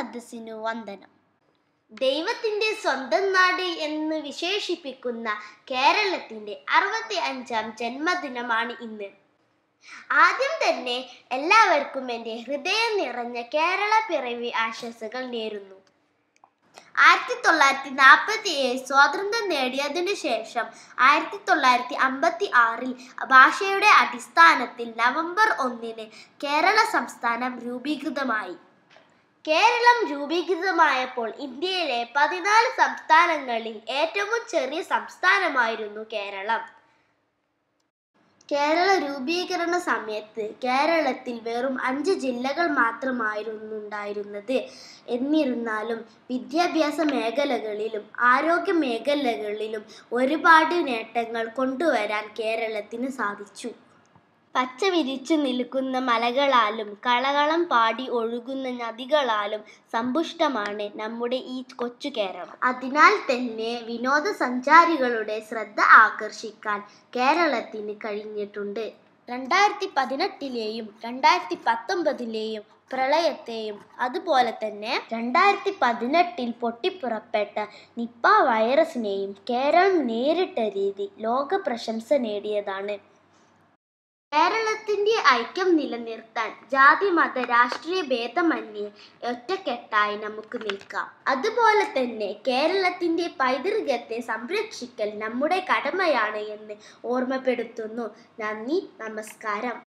സദസ്സിനു വന്ദനം ദൈവത്തിന്റെ സ്വന്തം നാട് എന്ന് വിശേഷിപ്പിക്കുന്ന കേരളത്തിന്റെ അറുപത്തി അഞ്ചാം ജന്മദിനമാണ് ഇന്ന് ആദ്യം തന്നെ എല്ലാവർക്കും എൻ്റെ ഹൃദയം നിറഞ്ഞ കേരള പിറവി ആശംസകൾ നേരുന്നു ആയിരത്തി തൊള്ളായിരത്തി നാൽപ്പത്തി ഏഴ് സ്വാതന്ത്ര്യം നേടിയതിനു ശേഷം ആയിരത്തി തൊള്ളായിരത്തി അമ്പത്തി ആറിൽ ഭാഷയുടെ അടിസ്ഥാനത്തിൽ നവംബർ ഒന്നിന് കേരള സംസ്ഥാനം രൂപീകൃതമായി കേരളം രൂപീകൃതമായപ്പോൾ ഇന്ത്യയിലെ പതിനാല് സംസ്ഥാനങ്ങളിൽ ഏറ്റവും ചെറിയ സംസ്ഥാനമായിരുന്നു കേരളം കേരള രൂപീകരണ സമയത്ത് കേരളത്തിൽ വെറും അഞ്ച് ജില്ലകൾ മാത്രമായിരുന്നു ഉണ്ടായിരുന്നത് എന്നിരുന്നാലും വിദ്യാഭ്യാസ മേഖലകളിലും ആരോഗ്യ മേഖലകളിലും ഒരുപാട് നേട്ടങ്ങൾ കൊണ്ടുവരാൻ കേരളത്തിന് സാധിച്ചു പച്ച വിരിച്ചു നിൽക്കുന്ന മലകളാലും കളകളം പാടി ഒഴുകുന്ന നദികളാലും സമ്പുഷ്ടമാണ് നമ്മുടെ ഈ കൊച്ചു കേരളം അതിനാൽ തന്നെ വിനോദസഞ്ചാരികളുടെ ശ്രദ്ധ ആകർഷിക്കാൻ കേരളത്തിന് കഴിഞ്ഞിട്ടുണ്ട് രണ്ടായിരത്തി പതിനെട്ടിലെയും രണ്ടായിരത്തി പത്തൊമ്പതിലെയും പ്രളയത്തെയും അതുപോലെ തന്നെ രണ്ടായിരത്തി പതിനെട്ടിൽ പൊട്ടിപ്പുറപ്പെട്ട നിപ്പ വൈറസിനെയും കേരളം നേരിട്ട രീതി ലോക പ്രശംസ നേടിയതാണ് കേരളത്തിന്റെ ഐക്യം നിലനിർത്താൻ ജാതി മത രാഷ്ട്രീയ ഭേദമന്യേ ഒറ്റക്കെട്ടായി നമുക്ക് നിൽക്കാം അതുപോലെ തന്നെ കേരളത്തിന്റെ പൈതൃകത്തെ സംരക്ഷിക്കൽ നമ്മുടെ കടമയാണ് എന്ന് ഓർമ്മപ്പെടുത്തുന്നു നന്ദി നമസ്കാരം